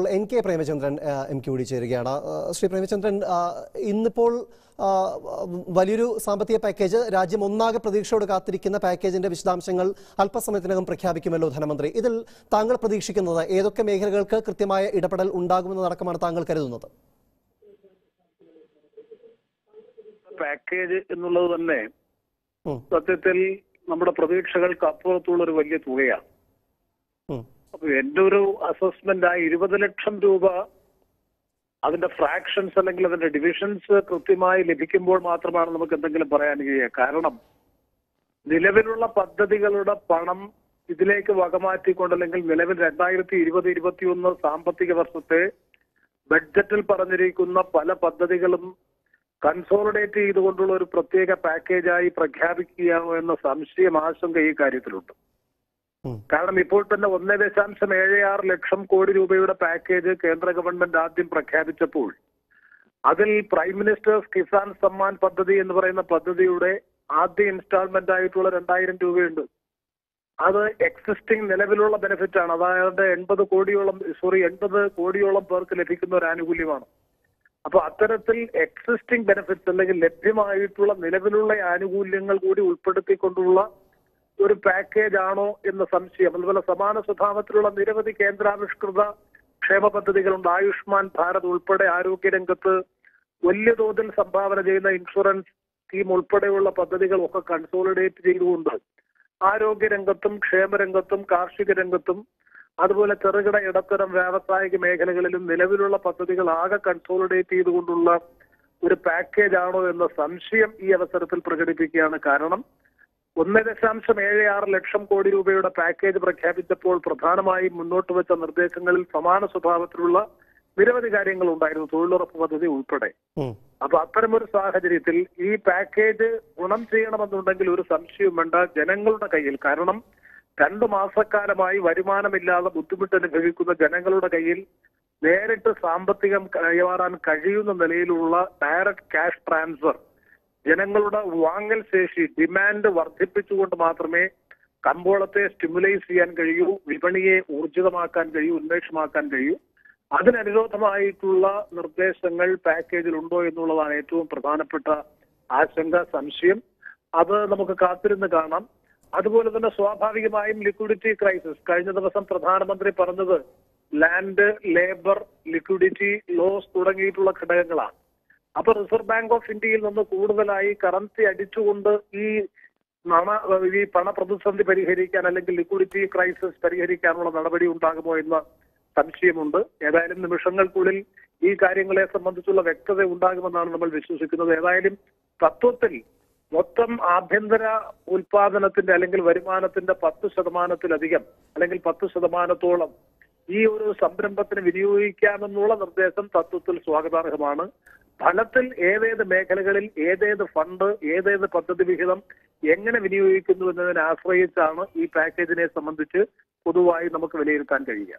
N K Premachandran ആ, M K കൂടി ചേരുകയാണ് ആ, ശ്രീ പ്രേമചന്ദ്രൻ ആ, ഇന്നിപ്പോൾ ആ, വലിയൊരു സാമ്പത്തിക പാക്കേജ് രാജ്യം ഒന്നാകെ പ്രതീക്ഷയോട് കാത്തിരിക്കുന്ന പാക്കേജിന്റെ വിശദാംശങ്ങൾ അല്പസമയത്തിനകം പ്രഖ്യാപിക്കുമല്ലോ ധനമന്ത്രി ഇതിൽ താങ്കൾ പ്രതീക്ഷിക്കുന്നത് ഏതൊക്കെ മേഖലകൾക്ക് കൃത്യമായ ഇടപെടൽ ഉണ്ടാകുമെന്നതടക്കമാണ് താങ്കൾ കരുതുന്നത് പാക്കേജ് എന്നുള്ളത് തന്നെ ഉം, സത്യത്തിൽ നമ്മുടെ പ്രതീക്ഷകൾക്ക് അപ്പുറത്തുള്ള ഒരു വലിയ തുകയാണ് ഉം, അപ്പൊ എന്റെ ഒരു അസസ്മെന്റ് ആ ഇരുപത് ലക്ഷം രൂപ അതിന്റെ ഫ്രാക്ഷൻസ് അല്ലെങ്കിൽ അതിന്റെ ഡിവിഷൻസ് കൃത്യമായി ലഭിക്കുമ്പോൾ മാത്രമാണ് നമുക്ക് എന്തെങ്കിലും പറയാൻ കഴിയുക കാരണം നിലവിലുള്ള പദ്ധതികളുടെ പണം ഇതിലേക്ക് വകമാറ്റിക്കൊണ്ട് അല്ലെങ്കിൽ നിലവിൽ രണ്ടായിരത്തി ഇരുപത് ഇരുപത്തിയൊന്ന് സാമ്പത്തിക വർഷത്തെ ബഡ്ജറ്റിൽ പറഞ്ഞിരിക്കുന്ന പല പദ്ധതികളും കൺസോളിഡേറ്റ് ചെയ്തുകൊണ്ടുള്ള ഒരു പ്രത്യേക പാക്കേജായി പ്രഖ്യാപിക്കുകയാണോ എന്ന സംശയം ആശങ്ക ഈ കാര്യത്തിലുണ്ട് ഉം, കാരണം ഇപ്പോൾ തന്നെ ഒന്നേ ദശാംശം ഏഴ് ആറ് ലക്ഷം കോടി രൂപയുടെ പാക്കേജ് കേന്ദ്ര ഗവൺമെന്റ് ആദ്യം പ്രഖ്യാപിച്ചപ്പോൾ അതിൽ പ്രൈം മിനിസ്റ്റേഴ്സ് കിസാൻ സമ്മാൻ പദ്ധതി എന്ന് പറയുന്ന പദ്ധതിയുടെ ആദ്യ ഇൻസ്റ്റാൾമെന്റ് ആയിട്ടുള്ള രണ്ടായിരം രൂപയുണ്ട് അത് എക്സിസ്റ്റിംഗ് നിലവിലുള്ള ബെനിഫിറ്റ് ആണ് അതായത് എൺപത് കോടിയോളം സോറി എൺപത് കോടിയോളം പേർക്ക് ലഭിക്കുന്ന ഒരു ആനുകൂല്യമാണ് അപ്പൊ അത്തരത്തിൽ എക്സിസ്റ്റിംഗ് ബെനിഫിറ്റ്സ് അല്ലെങ്കിൽ ലഭ്യമായിട്ടുള്ള നിലവിലുള്ള ആനുകൂല്യങ്ങൾ കൂടി ഉൾപ്പെടുത്തിക്കൊണ്ടുള്ള ഒരു പാക്കേജ് ആണോ എന്ന സംശയം അതുപോലെ സമാന സ്വഭാവത്തിലുള്ള നിരവധി കേന്ദ്രാവിഷ്കൃത ക്ഷേമ പദ്ധതികളുണ്ട് ആയുഷ്മാൻ ഭാരത് ഉൾപ്പെടെ ആരോഗ്യരംഗത്ത് വലിയ തോതിൽ സംഭാവന ചെയ്യുന്ന ഇൻഷുറൻസ് സ്കീം ഉൾപ്പെടെയുള്ള പദ്ധതികളൊക്കെ കൺസോളിഡേറ്റ് ചെയ്തുകൊണ്ട് ആരോഗ്യരംഗത്തും ക്ഷേമരംഗത്തും കാർഷിക രംഗത്തും അതുപോലെ ചെറുകിട ഇടത്തരം വ്യാവസായിക മേഖലകളിലും നിലവിലുള്ള പദ്ധതികൾ ആകെ കൺസോളിഡേറ്റ് ചെയ്തുകൊണ്ടുള്ള ഒരു പാക്കേജ് ആണോ എന്ന സംശയം ഈ അവസരത്തിൽ പ്രകടിപ്പിക്കുകയാണ് കാരണം ഒന്ന് ദശാംശം ഏഴ് ആറ് ലക്ഷം കോടി രൂപയുടെ പാക്കേജ് പ്രഖ്യാപിച്ചപ്പോൾ പ്രധാനമായും മുന്നോട്ട് വെച്ച നിർദ്ദേശങ്ങളിൽ സമാന സ്വഭാവത്തിലുള്ള നിരവധി കാര്യങ്ങൾ ഉണ്ടായിരുന്നു തൊഴിലുറപ്പ് പദ്ധതി ഉൾപ്പെടെ ഉം, അപ്പൊ അത്തരമൊരു സാഹചര്യത്തിൽ ഈ പാക്കേജ് ഗുണം ചെയ്യണമെന്നുണ്ടെങ്കിൽ ഒരു സംശയവും വേണ്ട ജനങ്ങളുടെ കയ്യിൽ കാരണം രണ്ടു മാസക്കാലമായി വരുമാനമില്ലാതെ ബുദ്ധിമുട്ട് അനുഭവിക്കുന്ന ജനങ്ങളുടെ കയ്യിൽ നേരിട്ട് സാമ്പത്തികം കൈമാറാൻ കഴിയുന്ന നിലയിലുള്ള ഡയറക്റ്റ് ക്യാഷ് ട്രാൻസ്ഫർ ജനങ്ങളുടെ വാങ്ങൽ ശേഷി ഡിമാൻഡ് വർദ്ധിപ്പിച്ചുകൊണ്ട് മാത്രമേ കമ്പോളത്തെ സ്റ്റിമുലൈസ് ചെയ്യാൻ കഴിയൂ വിപണിയെ ഊർജിതമാക്കാൻ കഴിയൂ ഉന്മേഷമാക്കാൻ കഴിയൂ അതിനനുരോധമായിട്ടുള്ള നിർദ്ദേശങ്ങൾ പാക്കേജിൽ ഉണ്ടോ എന്നുള്ളതാണ് ഏറ്റവും പ്രധാനപ്പെട്ട ആശങ്ക സംശയം അത് നമുക്ക് കാത്തിരുന്ന് കാണാം അതുപോലെ തന്നെ സ്വാഭാവികമായും ലിക്വിഡിറ്റി ക്രൈസിസ് കഴിഞ്ഞ ദിവസം പ്രധാനമന്ത്രി പറഞ്ഞത് ലാൻഡ് ലേബർ ലിക്വിഡിറ്റി ലോസ് തുടങ്ങിയിട്ടുള്ള ഘടകങ്ങളാണ് അപ്പൊ റിസർവ് ബാങ്ക് ഓഫ് ഇന്ത്യയിൽ നിന്ന് കൂടുതലായി കറൻസി അടിച്ചുകൊണ്ട് ഈ പണ ഈ പണപ്രതിസന്ധി പരിഹരിക്കാൻ അല്ലെങ്കിൽ ലിക്വിഡിറ്റി ക്രൈസിസ് പരിഹരിക്കാനുള്ള നടപടി ഉണ്ടാകുമോ എന്ന സംശയമുണ്ട് ഏതായാലും നിമിഷങ്ങൾക്കുള്ളിൽ ഈ കാര്യങ്ങളെ സംബന്ധിച്ചുള്ള വ്യക്തത ഉണ്ടാകുമെന്നാണ് നമ്മൾ വിശ്വസിക്കുന്നത് ഏതായാലും തത്വത്തിൽ മൊത്തം ആഭ്യന്തര ഉൽപാദനത്തിന്റെ അല്ലെങ്കിൽ വരുമാനത്തിന്റെ പത്ത് ശതമാനത്തിലധികം അല്ലെങ്കിൽ പത്ത് ശതമാനത്തോളം ഈ ഒരു സംരംഭത്തിന് വിനിയോഗിക്കാമെന്നുള്ള നിർദ്ദേശം തത്വത്തിൽ സ്വാഗതാർഹമാണ് ഫലത്തിൽ ഏതേത് മേഖലകളിൽ ഏതേത് ഫണ്ട് ഏതേത് പദ്ധതി വിഹിതം എങ്ങനെ വിനിയോഗിക്കുന്നു എന്നതിനെ ആശ്രയിച്ചാണ് ഈ പാക്കേജിനെ സംബന്ധിച്ച് പൊതുവായി നമുക്ക് വിലയിരുത്താൻ കഴിയുക